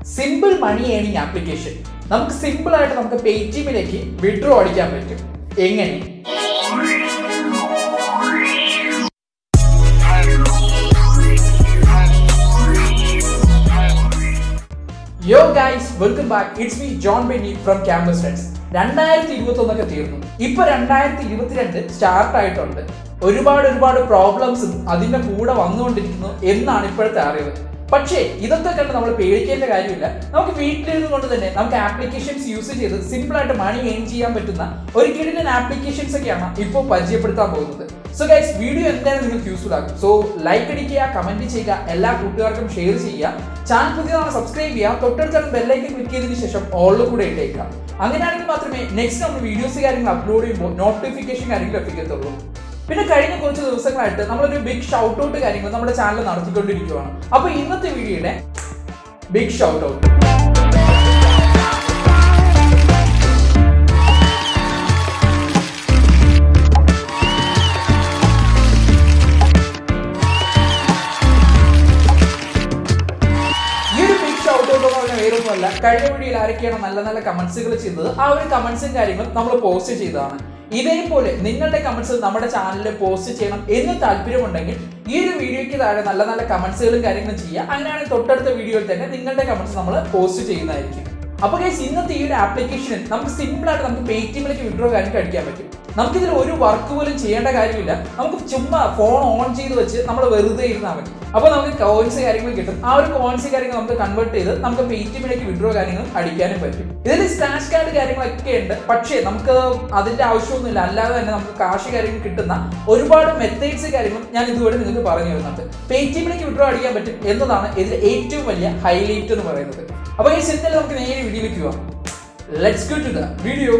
simple money earning application നമുക്ക് simple ആയിട്ട് നമുക്ക് പേടിഎമ്മിലേക്ക് വിഡ്രോ അടിക്കാൻ പറ്റും എങ്ങനെ yo guys welcome back it's me John Benny from campus friends രണ്ടായിരത്തി ഇരുപത്തി ഒന്നൊക്കെ തീർന്നു ഇപ്പൊ രണ്ടായിരത്തി ഇരുപത്തിരണ്ട് സ്റ്റാർട്ട് ആയിട്ടുണ്ട് ഒരുപാട് ഒരുപാട് പ്രോബ്ലംസും അതിന്റെ കൂടെ വന്നുകൊണ്ടിരിക്കുന്നു എന്നാണ് ഇപ്പോഴത്തെ അറിവ് പക്ഷേ ഇതൊക്കെ കണ്ട് നമ്മൾ പേടിക്കേണ്ട കാര്യമില്ല നമുക്ക് വീട്ടിലിരുന്ന് കൊണ്ട് തന്നെ നമുക്ക് ആപ്ലിക്കേഷൻസ് യൂസ് ചെയ്ത് സിമ്പിൾ ആയിട്ട് മണി ഏൺ ചെയ്യാൻ പറ്റുന്ന ഒരു കിടിലൻ ആപ്ലിക്കേഷൻസ് ഒക്കെയാണ് ഇപ്പോൾ പരിചയപ്പെടുത്താൻ പോകുന്നത് സോ ഗൈസ് വീഡിയോ എന്തായാലും നിങ്ങൾക്ക് യൂസ്ഫുൾ ആകും സോ ലൈക്ക് അടിക്കുക കമന്റ് ചെയ്യുക എല്ലാ കൂട്ടുകാർക്കും ഷെയർ ചെയ്യുക ചാനൽ പുതിയതാണ് സബ്സ്ക്രൈബ് ചെയ്യുക തൊട്ടടുത്ത ബെല്ലൈക്കൻ ക്ലിക്ക് ചെയ്തതിന് ശേഷം ഓളിൽ കൂടെ ഇട്ടേക്കുക അങ്ങനെയാണെങ്കിൽ മാത്രമേ നെക്സ്റ്റ് നമ്മൾ വീഡിയോസ് കാര്യങ്ങൾ അപ്ലോഡ് ചെയ്യുമ്പോൾ നോട്ടിഫിക്കേഷൻ കാര്യങ്ങൾ എത്തിക്കത്തുള്ളൂ പിന്നെ കഴിഞ്ഞ കുറച്ച് ദിവസങ്ങളായിട്ട് നമ്മളൊരു ബിഗ് ഷൗട്ട് ഔട്ട് കാര്യങ്ങൾ നമ്മുടെ ചാനൽ നടത്തിക്കൊണ്ടിരിക്കുകയാണ് അപ്പൊ ഇന്നത്തെ വീഡിയോയുടെ ബിഗ് ഷൗട്ട് ഔട്ട് ഈ ഒരു ബിഗ് ഷൗട്ട് ഔട്ട് എന്ന് പറഞ്ഞാൽ വേറൊന്നുമല്ല കഴിഞ്ഞ വീഡിയോയിൽ ആരൊക്കെയാണ് നല്ല നല്ല കമന്റ്സുകൾ ചെയ്തത് ആ ഒരു കമന്റ്സും കാര്യങ്ങളും നമ്മൾ പോസ്റ്റ് ചെയ്തതാണ് ഇതേപോലെ നിങ്ങളുടെ കമന്റ്സ് നമ്മുടെ ചാനലിൽ പോസ്റ്റ് ചെയ്യണം എന്ന് താല്പര്യമുണ്ടെങ്കിൽ ഈ ഒരു വീഡിയോയ്ക്ക് താഴെ നല്ല നല്ല കമന്റ്സുകളും കാര്യങ്ങളും ചെയ്യുക അങ്ങനെയാണെങ്കിൽ തൊട്ടടുത്ത വീഡിയോയിൽ തന്നെ നിങ്ങളുടെ കമന്റ്സ് നമ്മൾ പോസ്റ്റ് ചെയ്യുന്നതായിരിക്കും അപ്പൊ ഗൈസ് ഇന്നത്തെ ഈ ഒരു ആപ്ലിക്കേഷനിൽ നമുക്ക് സിമ്പിൾ ആയിട്ട് നമുക്ക് പേടിഎമ്മിലേക്ക് വിഡ്രോ കാര്യം കഴിക്കാൻ പറ്റും നമുക്കിതിൽ ഒരു വർക്ക് പോലും ചെയ്യേണ്ട കാര്യമില്ല നമുക്ക് ചുമ്മാ ഫോൺ ഓൺ ചെയ്ത് വെച്ച് നമ്മൾ വെറുതെ ഇരുന്നാൽ മതി അപ്പോൾ നമുക്ക് കോയിൻസ് കാര്യങ്ങൾ കിട്ടും ആ ഒരു കോയിൻസ് കാര്യങ്ങൾ നമുക്ക് കൺവേർട്ട് ചെയ്ത് നമുക്ക് പേടിഎമ്മിലേക്ക് വിഡ്രോ കാര്യങ്ങൾ അടിക്കാനും പറ്റും ഇതിൽ സ്ക്രാച്ച് കാർഡ് കാര്യങ്ങളൊക്കെ ഉണ്ട് പക്ഷേ നമുക്ക് അതിന്റെ ആവശ്യമൊന്നുമില്ല അല്ലാതെ തന്നെ നമുക്ക് കാശ് കാര്യങ്ങൾ കിട്ടുന്ന ഒരുപാട് മെത്തേഡ്സ് കാര്യങ്ങളും ഞാൻ ഇതുവരെ നിങ്ങൾക്ക് പറഞ്ഞു തരുന്നുണ്ട് പേടിഎമ്മിലേക്ക് വിഡ്രോ അടിക്കാൻ പറ്റും എന്നതാണ് ഇതിൽ ഏറ്റവും വലിയ ഹൈലൈറ്റ് എന്ന് പറയുന്നത് അപ്പോൾ ഈ സിനിമയിൽ നമുക്ക് നേരെ വീഡിയോയിലേക്ക് പോവാം let's go to the video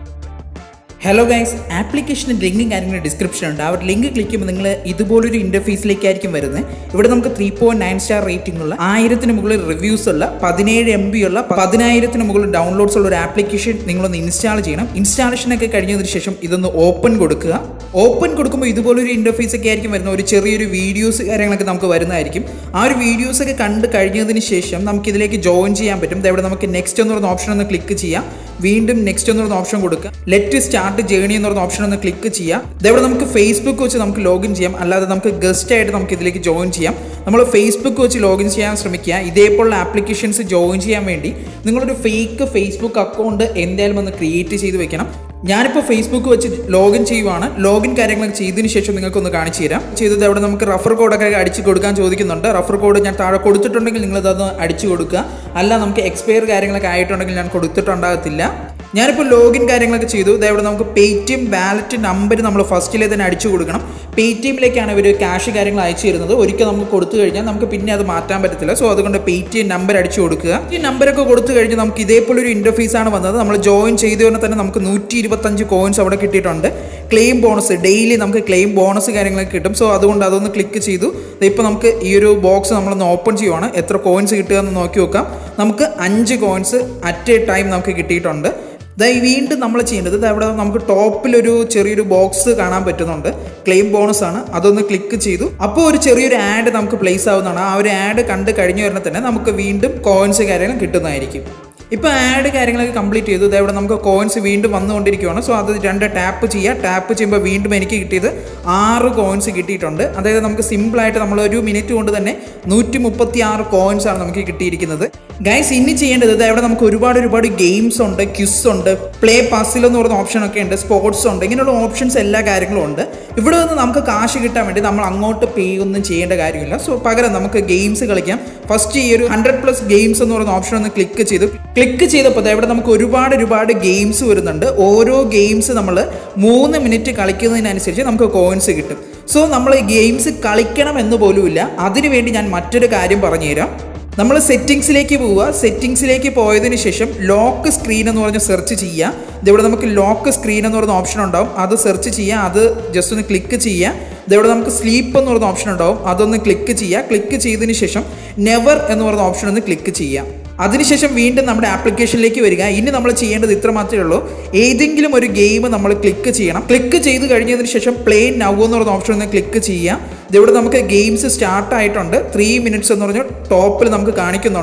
hello guys ആപ്ലിക്കേഷൻ്റെ ലിങ്കും കാര്യങ്ങളും ഡിസ്ക്രിപ്ഷൻ ഉണ്ട് ആ ഒരു ലിങ്ക് ക്ലിക്ക് ചെയ്യുമ്പോൾ നിങ്ങൾ ഇതുപോലൊരു ഇൻ്റർഫേസിലേക്കായിരിക്കും വരുന്നത് ഇവിടെ നമുക്ക് three point nine star rating ഉള്ള ആയിരത്തിന് മുകളിൽ റിവ്യൂസ് ഉള്ള പതിനേഴ് എം ബി ഉള്ള പതിനായിരത്തിന് മുകളിൽ ഡൗൺലോഡ്സ് ഉള്ള ഒരു ആപ്ലിക്കേഷൻ നിങ്ങളൊന്ന് ഇൻസ്റ്റാൾ ചെയ്യണം ഇൻസ്റ്റാളേഷൻ ഒക്കെ കഴിഞ്ഞതിന് ശേഷം ഇതൊന്ന് ഓപ്പൺ കൊടുക്കുക ഓപ്പൺ കൊടുക്കുമ്പോൾ ഇതുപോലൊരു ഇൻ്റർഫേസ് ഒക്കെ ആയിരിക്കും വരുന്ന ഒരു ചെറിയൊരു വീഡിയോസ് കാര്യങ്ങളൊക്കെ നമുക്ക് വരുന്നതായിരിക്കും ആ ഒരു വീഡിയോസ് ഒക്കെ കണ്ട് കഴിഞ്ഞതിന് ശേഷം നമുക്ക് ഇതിലേക്ക് ജോയിൻ ചെയ്യാൻ പറ്റും ഇവിടെ നമുക്ക് നെക്സ്റ്റ് എന്ന് പറയുന്ന ഓപ്ഷൻ ഒന്ന് ക്ലിക്ക് ചെയ്യാം വീണ്ടും നെക്സ്റ്റ് എന്ന് പറയുന്ന ഓപ്ഷൻ കൊടുക്കുക ലെറ്റ് സ്റ്റാർട്ട് ജേണി എന്ന് പറയുന്ന ഓപ്ഷൻ ഒന്ന് ക്ലിക്ക് ചെയ്യാം ഇതേവിടെ നമുക്ക് ഫേസ്ബുക്ക് വെച്ച് നമുക്ക് ലോഗിൻ ചെയ്യാം അല്ലാതെ നമുക്ക് ഗസ്റ്റ് ആയിട്ട് നമുക്ക് ഇതിലേക്ക് ജോയിൻ ചെയ്യാം നമ്മൾ ഫേസ്ബുക്ക് വെച്ച് ലോഗിൻ ചെയ്യാൻ ശ്രമിക്കുക ഇതേപോലുള്ള ആപ്ലിക്കേഷൻസ് ജോയിൻ ചെയ്യാൻ വേണ്ടി നിങ്ങളൊരു ഫേക്ക് ഫേസ്ബുക്ക് അക്കൗണ്ട് എന്തായാലും ഒന്ന് ക്രിയേറ്റ് ചെയ്ത് വെക്കണം ഞാനിപ്പോൾ ഫേസ്ബുക്ക് വെച്ച് ലോഗിൻ ചെയ്യുവാണ് ലോഗിൻ കാര്യങ്ങളൊക്കെ ചെയ്തതിന് ശേഷം നിങ്ങൾക്കൊന്ന് കാണിച്ചു തരാം ചെയ്തത് അവിടെ നമുക്ക് റഫർ കോഡൊക്കെ അടിച്ച് കൊടുക്കാൻ ചോദിക്കുന്നുണ്ട് റഫർ കോഡ് ഞാൻ താഴെ കൊടുത്തിട്ടുണ്ടെങ്കിൽ നിങ്ങളത് അടിച്ചു കൊടുക്കുക അല്ല നമുക്ക് എക്സ്പയർ കാര്യങ്ങളൊക്കെ ആയിട്ടുണ്ടെങ്കിൽ ഞാൻ കൊടുത്തിട്ടുണ്ടാകത്തില്ല ഞാനിപ്പോൾ ലോഗിൻ കാര്യങ്ങളൊക്കെ ചെയ്തു ഇതേവിടെ നമുക്ക് പേടിഎം വാലറ്റ് നമ്പർ നമ്മൾ ഫസ്റ്റിലെ തന്നെ അടിച്ചു കൊടുക്കണം പേടിഎമ്മിലേക്കാണ് ഇവർ ക്യാഷ് കാര്യങ്ങൾ അയച്ചു തരുന്നത് ഒരിക്കൽ നമുക്ക് കൊടുത്തു കഴിഞ്ഞാൽ നമുക്ക് പിന്നെ അത് മാറ്റാൻ പറ്റത്തില്ല സോ അതുകൊണ്ട് പേടിഎം നമ്പർ അടിച്ചു കൊടുക്കുക ഈ നമ്പറൊക്കെ കൊടുത്തു കഴിഞ്ഞ് നമുക്ക് ഇതേപോലെ ഒരു ഇൻ്റർഫേസ് ആണ് വന്നത് നമ്മൾ ജോയിൻ ചെയ്തു തന്നെ തന്നെ നമുക്ക് നൂറ്റി ഇരുപത്തഞ്ച് കോയിൻസ് അവിടെ കിട്ടിയിട്ടുണ്ട് ക്ലെയിം ബോണസ് ഡെയിലി നമുക്ക് ക്ലെയിം ബോണസ് കാര്യങ്ങളൊക്കെ കിട്ടും സോ അതുകൊണ്ട് അതൊന്ന് ക്ലിക്ക് ചെയ്തു ഇപ്പോൾ നമുക്ക് ഈ ഒരു ബോക്സ് നമ്മളൊന്ന് ഓപ്പൺ ചെയ്യുവാണ് എത്ര കോയിൻസ് കിട്ടുക എന്ന് നോക്കി നോക്കാം നമുക്ക് അഞ്ച് കോയിൻസ് അറ്റ് എ ടൈം നമുക്ക് കിട്ടിയിട്ടുണ്ട് ഇതായി വീണ്ടും നമ്മൾ ചെയ്യേണ്ടത് ഇത് അവിടെ നമുക്ക് ടോപ്പിലൊരു ചെറിയൊരു ബോക്സ് കാണാൻ പറ്റുന്നുണ്ട് ക്ലെയിം ബോണസ് ആണ് അതൊന്ന് ക്ലിക്ക് ചെയ്തു അപ്പോൾ ഒരു ചെറിയൊരു ആഡ് നമുക്ക് പ്ലേസ് ആവുന്നതാണ് ആ ഒരു ആഡ് കണ്ട് കഴിഞ്ഞു വരുന്ന തന്നെ നമുക്ക് വീണ്ടും കോയിൻസ് കാര്യങ്ങൾ കിട്ടുന്നതായിരിക്കും ഇപ്പോൾ ആഡ് കാര്യങ്ങളൊക്കെ കംപ്ലീറ്റ് ചെയ്തു ഇതവിടെ നമുക്ക് കോയിൻസ് വീണ്ടും വന്നുകൊണ്ടിരിക്കുകയാണ് സോ അത് രണ്ട് ടാപ്പ് ചെയ്യുക ടാപ്പ് ചെയ്യുമ്പോൾ വീണ്ടും എനിക്ക് കിട്ടിയത് ആറ് കോയിൻസ് കിട്ടിയിട്ടുണ്ട് അതായത് നമുക്ക് സിമ്പിളായിട്ട് നമ്മൾ ഒരു മിനിറ്റ് കൊണ്ട് തന്നെ നൂറ്റി മുപ്പത്തി ആറ് കോയിൻസ് ആണ് നമുക്ക് കിട്ടിയിരിക്കുന്നത് ഗൈസ് ഇനി ചെയ്യേണ്ടത് ഇതവിടെ നമുക്ക് ഒരുപാട് ഒരുപാട് ഗെയിംസ് ഉണ്ട് ക്യുസ് ഉണ്ട് പ്ലേ പസിൽ എന്ന് പറയുന്ന ഓപ്ഷൻ ഒക്കെ ഉണ്ട് സ്പോർട്സ് ഉണ്ട് ഇങ്ങനെയുള്ള ഓപ്ഷൻസ് എല്ലാ കാര്യങ്ങളും ഉണ്ട് ഇവിടെ നിന്ന് നമുക്ക് കാശ് കിട്ടാൻ വേണ്ടി നമ്മൾ അങ്ങോട്ട് പേ ഒന്നും ചെയ്യേണ്ട കാര്യമില്ല സോ പകരം നമുക്ക് ഗെയിംസ് കളിക്കാം ഫസ്റ്റ് ഈ ഒരു ഹൺഡ്രഡ് പ്ലസ് ഗെയിംസ് എന്ന് പറയുന്ന ഓപ്ഷൻ ഒന്ന് ക്ലിക്ക് ചെയ്തു ക്ലിക്ക് ചെയ്തപ്പോൾ ഇവിടെ നമുക്ക് ഒരുപാട് ഒരുപാട് ഗെയിംസ് വരുന്നുണ്ട് ഓരോ ഗെയിംസ് നമ്മൾ മൂന്ന് മിനിറ്റ് കളിക്കുന്നതിനനുസരിച്ച് നമുക്ക് കോയിൻസ് കിട്ടും സോ നമ്മൾ ഗെയിംസ് കളിക്കണം എന്ന് പോലുമില്ല അതിനുവേണ്ടി ഞാൻ മറ്റൊരു കാര്യം പറഞ്ഞുതരാം നമ്മൾ സെറ്റിങ്സിലേക്ക് പോവുക സെറ്റിങ്സിലേക്ക് പോയതിന് ശേഷം ലോക്ക് സ്ക്രീൻ എന്ന് പറഞ്ഞ് സെർച്ച് ചെയ്യുക ഇതിവിടെ നമുക്ക് ലോക്ക് സ്ക്രീൻ എന്ന് പറയുന്ന ഓപ്ഷൻ ഉണ്ടാവും അത് സെർച്ച് ചെയ്യുക അത് ജസ്റ്റ് ഒന്ന് ക്ലിക്ക് ചെയ്യുക ഇതിവിടെ നമുക്ക് സ്ലീപ്പ് എന്ന് പറയുന്ന ഓപ്ഷൻ ഉണ്ടാവും അതൊന്ന് ക്ലിക്ക് ചെയ്യുക ക്ലിക്ക് ചെയ്തതിന് ശേഷം നെവർ എന്ന് പറയുന്ന ഓപ്ഷൻ ഒന്ന് ക്ലിക്ക് ചെയ്യുക അതിനുശേഷം വീണ്ടും നമ്മുടെ ആപ്ലിക്കേഷനിലേക്ക് വരിക ഇനി നമ്മൾ ചെയ്യേണ്ടത് ഇത്ര മാത്രമേ ഉള്ളൂ ഏതെങ്കിലും ഒരു ഗെയിം നമ്മൾ ക്ലിക്ക് ചെയ്യണം ക്ലിക്ക് ചെയ്ത് കഴിഞ്ഞതിന് ശേഷം പ്ലേ നൗ എന്ന് പറയുന്ന ഓപ്ഷൻ ഒന്ന് ക്ലിക്ക് ചെയ്യുക ഇതിവിടെ നമുക്ക് ഗെയിംസ് സ്റ്റാർട്ട് ആയിട്ടുണ്ട് ത്രീ മിനിറ്റ്സ് എന്ന് പറഞ്ഞ ടോപ്പിൽ നമുക്ക് കാണിക്കുന്നുണ്ട്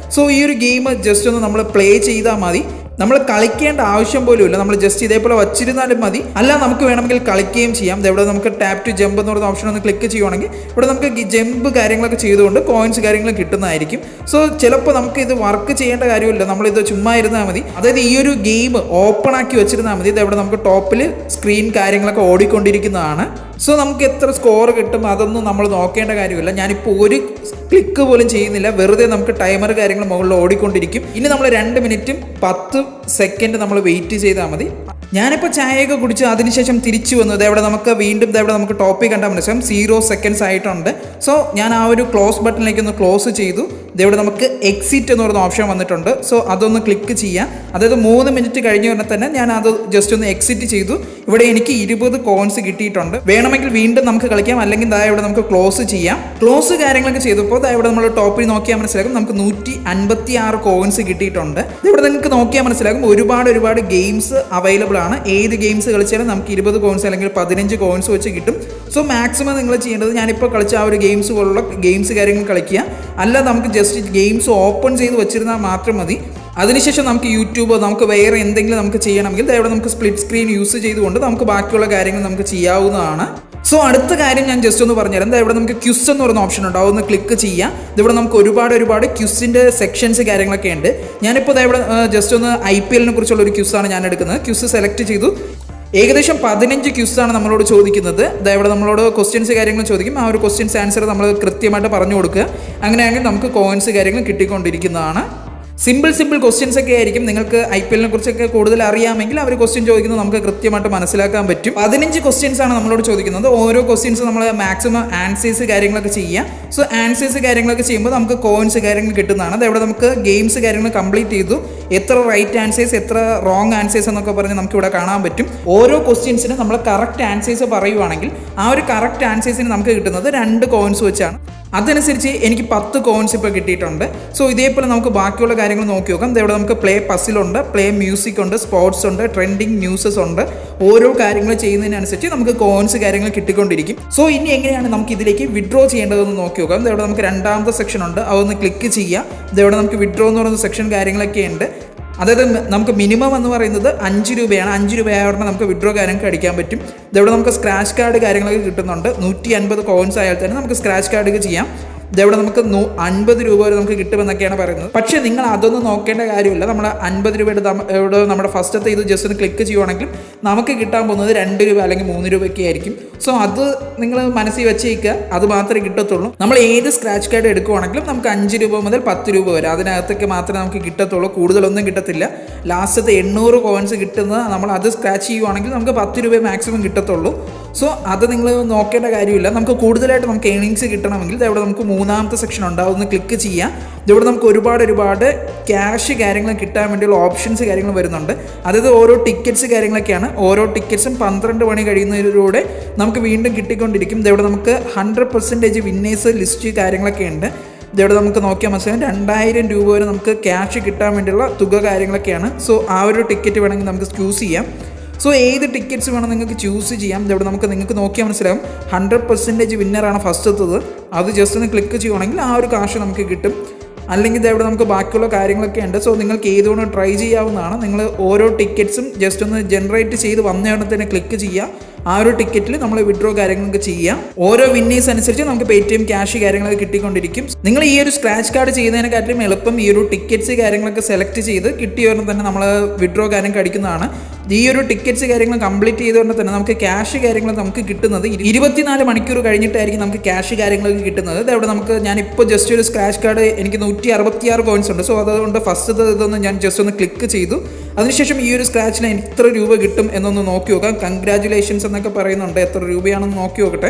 സോ ഈ ഒരു ഗെയിം ജസ്റ്റ് ഒന്ന് നമ്മൾ പ്ലേ ചെയ്താൽ മതി നമ്മൾ കളിക്കേണ്ട ആവശ്യം പോലും ഇല്ല നമ്മൾ ജസ്റ്റ് ഇതേപോലെ വച്ചിരുന്നാലും മതി അല്ല നമുക്ക് വേണമെങ്കിൽ കളിക്കുകയും ചെയ്യാം ദേ ഇവിടെ നമുക്ക് ടാപ്പ് ടു ജമ്പ് എന്ന് പറയുന്ന ഓപ്ഷൻ ഒന്ന് ക്ലിക്ക് ചെയ്യുവാണെങ്കിൽ ഇവിടെ നമുക്ക് ജമ്പ് കാര്യങ്ങളൊക്കെ ചെയ്തുകൊണ്ട് കോയിൻസ് കാര്യങ്ങൾ കിട്ടുന്നതായിരിക്കും സോ ചിലപ്പോൾ നമുക്ക് ഇത് വർക്ക് ചെയ്യേണ്ട കാര്യമില്ല നമ്മളിത് ചുമ്മാ ഇരുന്നാൽ മതി അതായത് ഈ ഒരു ഗെയിം ഓപ്പൺ ആക്കി വെച്ചിരുന്നാൽ മതി ഇത് ഇവിടെ നമുക്ക് ടോപ്പിൽ സ്ക്രീൻ കാര്യങ്ങളൊക്കെ ഓടിക്കൊണ്ടിരിക്കുന്നതാണ് സോ നമുക്ക് എത്ര സ്കോർ കിട്ടും അതൊന്നും നമ്മൾ നോക്കേണ്ട കാര്യമില്ല ഞാനിപ്പോൾ ഒരു ക്ലിക്ക് പോലും ചെയ്യുന്നില്ല വെറുതെ നമുക്ക് ടൈമർ കാര്യങ്ങൾ മുകളിൽ ഓടിക്കൊണ്ടിരിക്കും ഇനി നമ്മൾ രണ്ട് മിനിറ്റും പത്ത് സെക്കൻഡ് നമ്മൾ വെയിറ്റ് ചെയ്താൽ മതി ഞാനിപ്പോൾ ചായയൊക്കെ കുടിച്ച് അതിനുശേഷം തിരിച്ചു വന്നു ഇതേവിടെ നമുക്ക് വീണ്ടും ഇതേവിടെ നമുക്ക് ടോപ്പിൽ കണ്ടാൽ മനസ്സിലാവും സീറോ സെക്കൻഡ്സ് ആയിട്ടുണ്ട് സോ ഞാൻ ആ ഒരു ക്ലോസ് ബട്ടണിലേക്ക് ഒന്ന് ക്ലോസ് ചെയ്തു ഇതേവിടെ നമുക്ക് എക്സിറ്റ് എന്ന് പറയുന്ന ഓപ്ഷൻ വന്നിട്ടുണ്ട് സോ അതൊന്ന് ക്ലിക്ക് ചെയ്യാം അതായത് മൂന്ന് മിനിറ്റ് കഴിഞ്ഞ ഉടനെ തന്നെ ഞാൻ അത് ജസ്റ്റ് ഒന്ന് എക്സിറ്റ് ചെയ്തു ഇവിടെ എനിക്ക് ഇരുപത് കോയിൻസ് കിട്ടിയിട്ടുണ്ട് വേണമെങ്കിൽ വീണ്ടും നമുക്ക് കളിക്കാം അല്ലെങ്കിൽ ദാ ഇവിടെ നമുക്ക് ക്ലോസ് ചെയ്യാം ക്ലോസ് കാര്യങ്ങളൊക്കെ ചെയ്തപ്പോൾ ദാ ഇവിടെ നമ്മൾ ടോപ്പിൽ നോക്കിയാൽ മനസ്സിലാക്കും നമുക്ക് നൂറ്റി അൻപത്തി ആറ് കോയിൻസ് കിട്ടിയിട്ടുണ്ട് ഇവിടെ നിങ്ങൾക്ക് നോക്കിയാൽ മനസ്സിലാക്കും ഒരുപാട് ഒരുപാട് ഗെയിംസ് അവൈലബിൾ ആണ് ഏത് ഗെയിംസ് കളിച്ചാലും നമുക്ക് ഇരുപത് കോയിൻസ് അല്ലെങ്കിൽ പതിനഞ്ച് കോയിൻസ് വെച്ച് കിട്ടും സോ മാക്സിമം നിങ്ങൾ ചെയ്യേണ്ടത് ഞാനിപ്പോൾ കളിച്ച ആ ഒരു ഗെയിംസ് പോലുള്ള ഗെയിംസ് കാര്യങ്ങൾ കളിക്കുക അല്ല നമുക്ക് ജസ്റ്റ് ഗെയിംസ് ഓപ്പൺ ചെയ്ത് വെച്ചിരുന്നാൽ മാത്രം മതി അതിനുശേഷം നമുക്ക് യൂട്യൂബോ നമുക്ക് വേറെ എന്തെങ്കിലും നമുക്ക് ചെയ്യണമെങ്കിൽ ദാ ഇവിടെ നമുക്ക് സ്പ്ലിറ്റ് സ്ക്രീൻ യൂസ് ചെയ്തുകൊണ്ട് നമുക്ക് ബാക്കിയുള്ള കാര്യങ്ങൾ നമുക്ക് ചെയ്യാവുന്നതാണ് സോ അടുത്ത കാര്യം ഞാൻ ജസ്റ്റ് ഒന്ന് പറഞ്ഞുതരാം എന്താ ഇവിടെ നമുക്ക് ക്യുസ് എന്ന് പറയുന്ന ഓപ്ഷൻ ഉണ്ട് അതൊന്ന് ക്ലിക്ക് ചെയ്യാം ഇതിവിടെ നമുക്ക് ഒരുപാട് ഒരുപാട് ക്യുസിൻ്റെ സെക്ഷൻസ് കാര്യങ്ങളൊക്കെ ഉണ്ട് ഞാനിപ്പോൾ ഇവിടെ ജസ്റ്റ് ഒന്ന് ഐ പി എല്ലിനെ കുറിച്ചുള്ള ഒരു ക്യുസാണ് ഞാൻ എടുക്കുന്നത് ക്യുസ് സെലക്ട് ചെയ്തു ഏകദേശം പതിനഞ്ച് ക്യുസാണ് നമ്മളോട് ചോദിക്കുന്നത് ദാ ഇവിടെ നമ്മളോട് ക്വസ്റ്റ്യൻസ് കാര്യങ്ങൾ ചോദിക്കും ആ ഒരു ക്വസ്റ്റ്യൻസ് ആൻസർ നമ്മൾ കൃത്യമായിട്ട് പറഞ്ഞു കൊടുക്കുക അങ്ങനെയാണെങ്കിൽ നമുക്ക് കോയിൻസ് കാര്യങ്ങൾ കിട്ടിക്കൊണ്ടിരിക്കുന്നതാണ് സിമ്പിൾ സിമ്പിൾ ക്വസ്റ്റ്യൻസ് ഒക്കെ ആയിരിക്കും നിങ്ങൾക്ക് ഐ പി എല്ലിനെ കുറിച്ചൊക്കെ കൂടുതൽ അറിയാമെങ്കിൽ അവർ ക്വസ്റ്റ്യൻ ചോദിക്കുന്നത് നമുക്ക് കൃത്യമായിട്ട് മനസ്സിലാക്കാൻ പറ്റും പതിനഞ്ച് ക്വസ്റ്റ്യൻസ് ആണ് നമ്മളോട് ചോദിക്കുന്നത് ഓരോ ക്വസ്റ്റ്യൻസ് നമ്മൾ മാക്സിമം ആൻസേഴ്സ് കാര്യങ്ങളൊക്കെ ചെയ്യാം സോ ആൻസേഴ്സ് കാര്യങ്ങളൊക്കെ ചെയ്യുമ്പോൾ നമുക്ക് കോയിൻസ് കാര്യങ്ങൾ കിട്ടുന്നതാണ് അതവിടെ നമുക്ക് ഗെയിംസ് കാര്യങ്ങൾ കംപ്ലീറ്റ് ചെയ്തു എത്ര റൈറ്റ് ആൻസേഴ്സ് എത്ര റോങ് ആൻസേഴ്സ് എന്നൊക്കെ പറഞ്ഞ് നമുക്ക് ഇവിടെ കാണാൻ പറ്റും ഓരോ ക്വസ്റ്റ്യൻസിനും നമ്മൾ കറക്റ്റ് ആൻസേഴ്സ് പറയുവാണെങ്കിൽ ആ ഒരു കറക്റ്റ് ആൻസേഴ്സിന് നമുക്ക് കിട്ടുന്നത് രണ്ട് കോയിൻസ് വെച്ചാണ് അതനുസരിച്ച് എനിക്ക് പത്ത് കോയിൻസ് ഇപ്പോൾ കിട്ടിയിട്ടുണ്ട് സോ ഇതേപോലെ നമുക്ക് ബാക്കിയുള്ള കാര്യങ്ങൾ നോക്കി നോക്കാം ഇവിടെ നമുക്ക് പ്ലേ പസിലുണ്ട് പ്ലേ മ്യൂസിക് ഉണ്ട് സ്പോർട്സ് ഉണ്ട് ട്രെൻഡിങ് ന്യൂസസ് ഉണ്ട് ഓരോ കാര്യങ്ങൾ ചെയ്യുന്നതിനനുസരിച്ച് നമുക്ക് കോയിൻസ് കാര്യങ്ങൾ കിട്ടിക്കൊണ്ടിരിക്കും സോ ഇനി എങ്ങനെയാണ് നമുക്ക് ഇതിലേക്ക് വിഡ്രോ ചെയ്യേണ്ടതെന്ന് നോക്കി നോക്കാം ഇവിടെ നമുക്ക് രണ്ടാമത്തെ സെക്ഷൻ ഉണ്ട് അതൊന്ന് ക്ലിക്ക് ചെയ്യാം ഇതവിടെ നമുക്ക് വിഡ്രോ എന്ന് പറയുന്ന സെക്ഷൻ കാര്യങ്ങളൊക്കെ ഉണ്ട് അതായത് നമുക്ക് മിനിമം എന്ന് പറയുന്നത് അഞ്ച് രൂപയാണ് അഞ്ച് രൂപയായതുകൊണ്ട് നമുക്ക് വിഡ്രോ കാര്യങ്ങൾക്ക് അടിക്കാൻ പറ്റും ഇതവിടെ നമുക്ക് സ്ക്രാച്ച് കാർഡ് കാര്യങ്ങളൊക്കെ കിട്ടുന്നുണ്ട് നൂറ്റി അൻപത് കോയിൻസ് ആയാൽ തന്നെ നമുക്ക് സ്ക്രാച്ച് കാർഡ് ചെയ്യാം ഇതെവിടെ നമുക്ക് നൂ അൻപത് രൂപ വരെ നമുക്ക് കിട്ടുമെന്നൊക്കെയാണ് പറയുന്നത് പക്ഷേ നിങ്ങൾ അതൊന്നും നോക്കേണ്ട കാര്യമില്ല നമ്മൾ അൻപത് രൂപയുടെ ദമ- ഇവിടെ നമ്മുടെ ഫസ്റ്റത്തെ ഇത് ജസ്റ്റ് ഒന്ന് ക്ലിക്ക് ചെയ്യുവാണെങ്കിൽ നമുക്ക് കിട്ടാൻ പോകുന്നത് രണ്ട് രൂപ അല്ലെങ്കിൽ മൂന്ന് രൂപയൊക്കെ ആയിരിക്കും സോ അത് നിങ്ങൾ മനസ്സിൽ വെച്ചേക്കുക അത് മാത്രമേ കിട്ടത്തുള്ളൂ നമ്മൾ ഏത് സ്ക്രാച്ച് കാർഡ് എടുക്കുവാണെങ്കിലും നമുക്ക് അഞ്ച് രൂപ മുതൽ പത്ത് രൂപ വരെ അതിനകത്തൊക്കെ മാത്രമേ നമുക്ക് കിട്ടത്തുള്ളൂ കൂടുതലൊന്നും കിട്ടത്തില്ല ലാസ്റ്റത്തെ എണ്ണൂറ് കോയിൻസ് കിട്ടുന്നത് നമ്മൾ അത് സ്ക്രാച്ച് ചെയ്യുവാണെങ്കിൽ നമുക്ക് പത്ത് രൂപ മാക്സിമം കിട്ടത്തുള്ളൂ സോ അത് നിങ്ങൾ നോക്കേണ്ട കാര്യമില്ല നമുക്ക് കൂടുതലായിട്ട് നമുക്ക് ഏണിങ്സ് കിട്ടണമെങ്കിൽ ഇവിടെ നമുക്ക് മൂന്നാമത്തെ സെക്ഷൻ ഉണ്ട് അതൊന്ന് ക്ലിക്ക് ചെയ്യാം ഇതിവിടെ നമുക്ക് ഒരുപാട് ഒരുപാട് ക്യാഷ് കാര്യങ്ങൾ കിട്ടാൻ വേണ്ടിയുള്ള ഓപ്ഷൻസ് കാര്യങ്ങൾ വരുന്നുണ്ട് അതായത് ഓരോ ടിക്കറ്റ്സ് കാര്യങ്ങളൊക്കെയാണ് ഓരോ ടിക്കറ്റ്സും പന്ത്രണ്ട് മണി കഴിയുന്നതിലൂടെ നമുക്ക് വീണ്ടും കിട്ടിക്കൊണ്ടിരിക്കും ഇതിവിടെ നമുക്ക് ഹൺഡ്രഡ് പെർസെൻറ്റേജ് വിന്നേഴ്സ് ലിസ്റ്റ് കാര്യങ്ങളൊക്കെ ഉണ്ട് ഇതവിടെ നമുക്ക് നോക്കിയാൽ മനസ്സിലാവും രണ്ടായിരം രൂപ വരെ നമുക്ക് ക്യാഷ് കിട്ടാൻ വേണ്ടിയുള്ള തുക കാര്യങ്ങളൊക്കെയാണ് സോ ആ ഒരു ടിക്കറ്റ് വേണമെങ്കിൽ നമുക്ക് ചൂസ് ചെയ്യാം സോ ഏത് ടിക്കറ്റ്സ് വേണം നിങ്ങൾക്ക് ചൂസ് ചെയ്യാം ഇതവിടെ നമുക്ക് നിങ്ങൾക്ക് നോക്കിയാൽ മനസ്സിലാവും ഹൺഡ്രഡ് പെർസെൻറ്റേജ് വിന്നറാണ് ഫസ്റ്റത്തത് അത് ജസ്റ്റ് ഒന്ന് ക്ലിക്ക് ചെയ്യുവാണെങ്കിൽ ആ ഒരു കാശ് നമുക്ക് കിട്ടും അല്ലെങ്കിൽ ഇതവിടെ നമുക്ക് ബാക്കിയുള്ള കാര്യങ്ങളൊക്കെ ഉണ്ട് സോ നിങ്ങൾക്ക് ഏതുകൊണ്ട് ട്രൈ ചെയ്യാവുന്നതാണ് നിങ്ങൾ ഓരോ ടിക്കറ്റ്സും ജസ്റ്റ് ഒന്ന് ജനറേറ്റ് ചെയ്ത് വന്നയുടനെ തന്നെ ക്ലിക്ക് ചെയ്യുക ആ ഒരു ടിക്കറ്റിൽ നമ്മൾ വിഡ്രോ കാര്യങ്ങളൊക്കെ ചെയ്യാം ഓരോ വിന്നേഴ്സ് അനുസരിച്ച് നമുക്ക് പേ ടി എം ക്യാഷ് കാര്യങ്ങളൊക്കെ കിട്ടിക്കൊണ്ടിരിക്കും നിങ്ങൾ ഈ ഒരു സ്ക്രാച്ച് കാർഡ് ചെയ്യുന്നതിനെക്കാട്ടിലും എളുപ്പം ഈ ഒരു ടിക്കറ്റ്സ് കാര്യങ്ങളൊക്കെ സെലക്ട് ചെയ്ത് കിട്ടിയവരെ തന്നെ നമ്മൾ വിഡ്രോ കാര്യം കടിക്കുന്നതാണ് ഈ ഒരു ടിക്കറ്റ്സ് കാര്യങ്ങൾ കംപ്ലീറ്റ് ചെയ്തുകൊണ്ട് തന്നെ നമുക്ക് ക്യാഷ് കാര്യങ്ങൾ നമുക്ക് കിട്ടുന്നത് ഇരു- ഇരുപത്തിനാല് മണിക്കൂർ കഴിഞ്ഞിട്ടായിരിക്കും നമുക്ക് ക്യാഷ് കാര്യങ്ങളൊക്കെ കിട്ടുന്നത് ഇതവിടെ നമുക്ക് ഞാൻ ഇപ്പോൾ ജസ്റ്റ് ഒരു സ്ക്രാച്ച് കാർഡ് എനിക്ക് നൂറ്റി അറുപത്തിയാറ് കോയിൻസ് ഉണ്ട് സോ അതുകൊണ്ട് ഫസ്റ്റ് ഇതൊന്ന് ഞാൻ ജസ്റ്റ് ഒന്ന് ക്ലിക്ക് ചെയ്തു അതിനുശേഷം ഈ ഒരു സ്ക്രാച്ചിൽ എനിക്ക് എത്ര രൂപ കിട്ടും എന്നൊന്ന് നോക്കി നോക്കാം കൺഗ്രാറ്റുലേഷൻസ് എന്നൊക്കെ പറയുന്നുണ്ട് എത്ര രൂപയാണെന്ന് നോക്കി നോക്കട്ടെ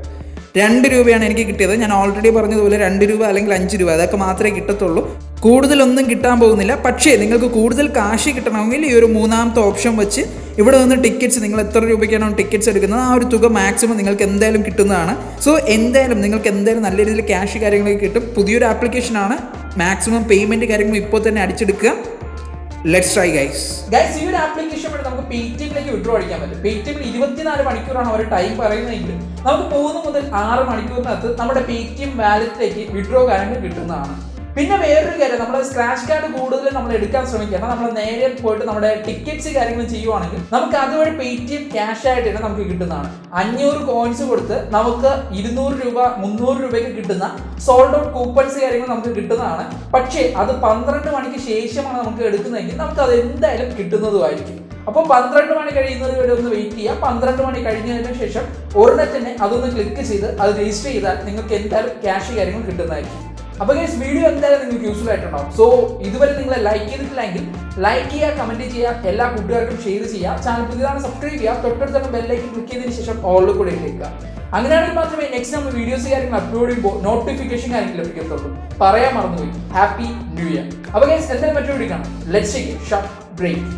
രണ്ട് രൂപയാണ് എനിക്ക് കിട്ടിയത് ഞാൻ ഓൾറെഡി പറഞ്ഞതുപോലെ രണ്ട് രൂപ അല്ലെങ്കിൽ അഞ്ച് രൂപ അതൊക്കെ മാത്രമേ കിട്ടത്തുള്ളൂ കൂടുതലൊന്നും കിട്ടാൻ പോകുന്നില്ല പക്ഷേ നിങ്ങൾക്ക് കൂടുതൽ കാശ് കിട്ടണമെങ്കിൽ ഈ ഒരു മൂന്നാമത്തെ ഓപ്ഷൻ വെച്ച് ഇവിടെ നിന്ന് ടിക്കറ്റ്സ് നിങ്ങൾ എത്ര രൂപയ്ക്കാണോ ടിക്കറ്റ്സ് എടുക്കുന്നത് ആ ഒരു തുക മാക്സിമം നിങ്ങൾക്ക് എന്തായാലും കിട്ടുന്നതാണ് സോ എന്തായാലും നിങ്ങൾക്ക് എന്തായാലും നല്ല രീതിയിൽ ക്യാഷ് കാര്യങ്ങളൊക്കെ കിട്ടും പുതിയൊരു ആപ്ലിക്കേഷനാണ് മാക്സിമം പേയ്മെൻറ്റ് കാര്യങ്ങൾ ഇപ്പോൾ തന്നെ അടിച്ചെടുക്കുക ലെറ്റ്സ് ട്രൈ ഗൈസ് ഗൈസ് ഈ ഒരു ആപ്ലിക്കേഷൻ വഴി നമുക്ക് പേ ടി എമ്മിലേക്ക് വിഡ്രോ അടിക്കാൻ പറ്റും പേ ടി എമ്മിൽ ഇരുപത്തിനാല് മണിക്കൂറാണ് അവർ ടൈം പറയുന്നതെങ്കിൽ നമുക്ക് മൂന്ന് മുതൽ ആറ് മണിക്കൂറിനകത്ത് നമ്മുടെ പേ ടി എം വാലറ്റിലേക്ക് വിഡ്രോ കാര്യങ്ങൾ കിട്ടുന്നതാണ് പിന്നെ വേറൊരു കാര്യം നമ്മൾ സ്ക്രാച്ച് കാർഡ് കൂടുതൽ നമ്മൾ എടുക്കാൻ ശ്രമിക്കണം നമ്മൾ നേരെ പോയിട്ട് നമ്മുടെ ടിക്കറ്റ്സ് കാര്യങ്ങൾ ചെയ്യുവാണെങ്കിൽ നമുക്ക് അതുവഴി പേ ടി എം ക്യാഷ് ആയിട്ട് തന്നെ നമുക്ക് കിട്ടുന്നതാണ് അഞ്ഞൂറ് കോയിൻസ് കൊടുത്ത് നമുക്ക് ഇരുന്നൂറ് രൂപ മുന്നൂറ് രൂപയ്ക്ക് കിട്ടുന്ന സോൾഡ് ഔട്ട് കൂപ്പൺസ് കാര്യങ്ങൾ നമുക്ക് കിട്ടുന്നതാണ് പക്ഷേ അത് പന്ത്രണ്ട് മണിക്ക് ശേഷമാണ് നമുക്ക് എടുക്കുന്നതെങ്കിൽ നമുക്ക് അത് എന്തായാലും കിട്ടുന്നതുമായിരിക്കും അപ്പോൾ പന്ത്രണ്ട് മണി കഴിയുന്നത് വരെ ഒന്ന് വെയിറ്റ് ചെയ്യുക പന്ത്രണ്ട് മണി കഴിഞ്ഞതിന് ശേഷം ഉടനെ തന്നെ അതൊന്ന് ക്ലിക്ക് ചെയ്ത് അത് രജിസ്റ്റർ ചെയ്താൽ നിങ്ങൾക്ക് എന്തായാലും ക്യാഷ് കാര്യങ്ങൾ കിട്ടുന്നതായിരിക്കും അപ്പൊ ഗൈസ് വീഡിയോ എന്തായാലും നിങ്ങൾക്ക് യൂസ്ഫുൾ ആയിട്ടുണ്ടാവും സോ ഇതുവരെ നിങ്ങൾ ലൈക്ക് ചെയ്തിട്ടില്ലെങ്കിൽ ലൈക്ക് ചെയ്യുക കമന്റ് ചെയ്യുക എല്ലാ കൂട്ടുകാർക്കും ഷെയർ ചെയ്യുക ചാനൽ പുതിയതാണ് സബ്സ്ക്രൈബ് ചെയ്യുക തൊട്ടടുത്തുള്ള ബെല്ലൈക്കൻ ക്ലിക്ക് ചെയ്തതിന് ശേഷം ഓളിൽ കൂടെ ഇട്ടേക്കുക അങ്ങനെയാണെങ്കിൽ മാത്രമേ നെക്സ്റ്റ് നമ്മൾ വീഡിയോസ് കാര്യങ്ങൾ അപ്ലോഡ് ചെയ്യുമ്പോൾ നോട്ടിഫിക്കേഷൻ കാര്യങ്ങൾ ലഭിക്കത്തുള്ളൂ പറയാൻ മറന്നുപോയി ഹാപ്പി ന്യൂ ഇയർ അപ്പൊ ഗൈസ് എന്തായാലും മറ്റൊരു വീഡിയോ കാണാം ലെറ്റ്സ് ഷോർട്ട് ബ്രേക്ക്